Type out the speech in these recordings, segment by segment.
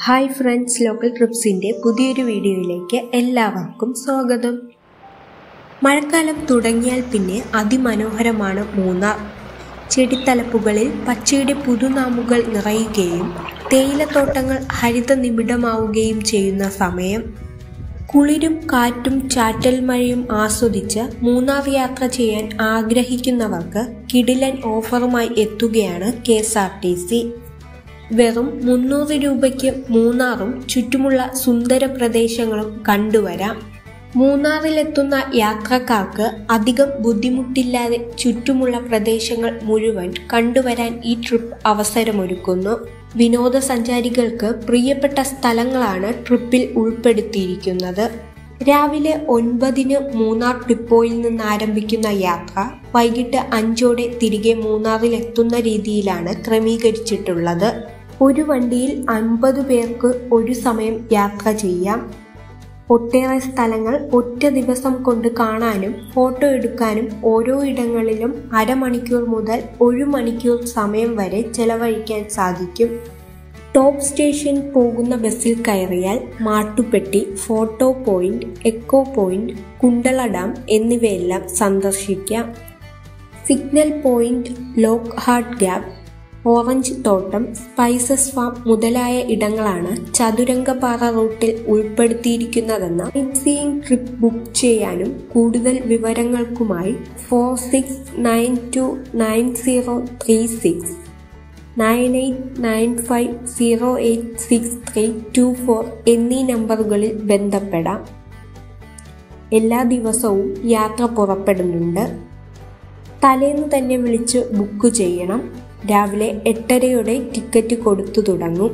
hi friends local ട്രിപ്സിൻ്റെ പുതിയൊരു വീഡിയോയിലേക്ക് എല്ലാവർക്കും സ്വാഗതം മഴക്കാലം തുടങ്ങിയാൽ പിന്നെ അതിമനോഹരമാണ് മൂന്നാർ ചെടിത്തലപ്പുകളിൽ പച്ചയുടെ പുതുനാമുകൾ നിറയുകയും തേയിലത്തോട്ടങ്ങൾ ഹരിത നിബിഡമാവുകയും ചെയ്യുന്ന സമയം കുളിരും കാറ്റും ചാറ്റൽ മഴയും ആസ്വദിച്ച് മൂന്നാർ യാത്ര ചെയ്യാൻ ആഗ്രഹിക്കുന്നവർക്ക് കിടിലൻ ഓഫറുമായി എത്തുകയാണ് K S R T C വെറും മുന്നൂറ് രൂപയ്ക്ക് മൂന്നാറും ചുറ്റുമുള്ള സുന്ദര പ്രദേശങ്ങളും കണ്ടുവരാം മൂന്നാറിലെത്തുന്ന യാത്രക്കാർക്ക് അധികം ബുദ്ധിമുട്ടില്ലാതെ ചുറ്റുമുള്ള പ്രദേശങ്ങൾ മുഴുവൻ കണ്ടുവരാൻ ഈ ട്രിപ്പ് അവസരമൊരുക്കുന്നു വിനോദസഞ്ചാരികൾക്ക് പ്രിയപ്പെട്ട സ്ഥലങ്ങളാണ് ട്രിപ്പിൽ ഉൾപ്പെടുത്തിയിരിക്കുന്നത് രാവിലെ ഒൻപതിന് മൂന്നാർ ഡിപ്പോയിൽ നിന്ന് ആരംഭിക്കുന്ന യാത്ര വൈകിട്ട് അഞ്ചോടെ തിരികെ മൂന്നാറിൽ എത്തുന്ന രീതിയിലാണ് ക്രമീകരിച്ചിട്ടുള്ളത് ഒരു വണ്ടിയിൽ അൻപത് പേർക്ക് ഒരു സമയം യാത്ര ചെയ്യാം ഒട്ടേറെ സ്ഥലങ്ങൾ ഒറ്റ ദിവസം കൊണ്ട് കാണാനും ഫോട്ടോ എടുക്കാനും ഓരോ ഇടങ്ങളിലും അരമണിക്കൂർ മുതൽ ഒരു മണിക്കൂർ സമയം വരെ ചെലവഴിക്കാൻ സാധിക്കും ടോപ്പ് സ്റ്റേഷൻ പോകുന്ന ബസ്സിൽ കയറിയാൽ Mattupetty photo point echo point Kundala dam എന്നിവയെല്ലാം സന്ദർശിക്കാം signal point lock heart gap orange തോട്ടം സ്പൈസസ് ഫാം മുതലായ ഇടങ്ങളാണ് ചതുരംഗപാറ റൂട്ടിൽ ഉൾപ്പെടുത്തിയിരിക്കുന്നതെന്ന് സീയിങ് ട്രിപ്പ് ബുക്ക് ചെയ്യാനും കൂടുതൽ വിവരങ്ങൾക്കുമായി four six nine two nine zero three six nine eight nine five zero eight six three two four എന്നീ നമ്പറുകളിൽ ബന്ധപ്പെടാം എല്ലാ ദിവസവും യാത്ര പുറപ്പെടുന്നുണ്ട് തലേന്ന് തന്നെ വിളിച്ച് ബുക്ക് ചെയ്യണം രാവിലെ എട്ടരയോടെ ടിക്കറ്റ് കൊടുത്തു തുടങ്ങും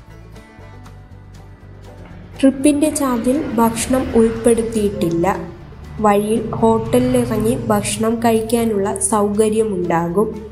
ട്രിപ്പിൻ്റെ ചാർജിൽ ഭക്ഷണം ഉൾപ്പെടുത്തിയിട്ടില്ല വഴിയിൽ ഹോട്ടലിലിറങ്ങി ഭക്ഷണം കഴിക്കാനുള്ള സൗകര്യമുണ്ടാകും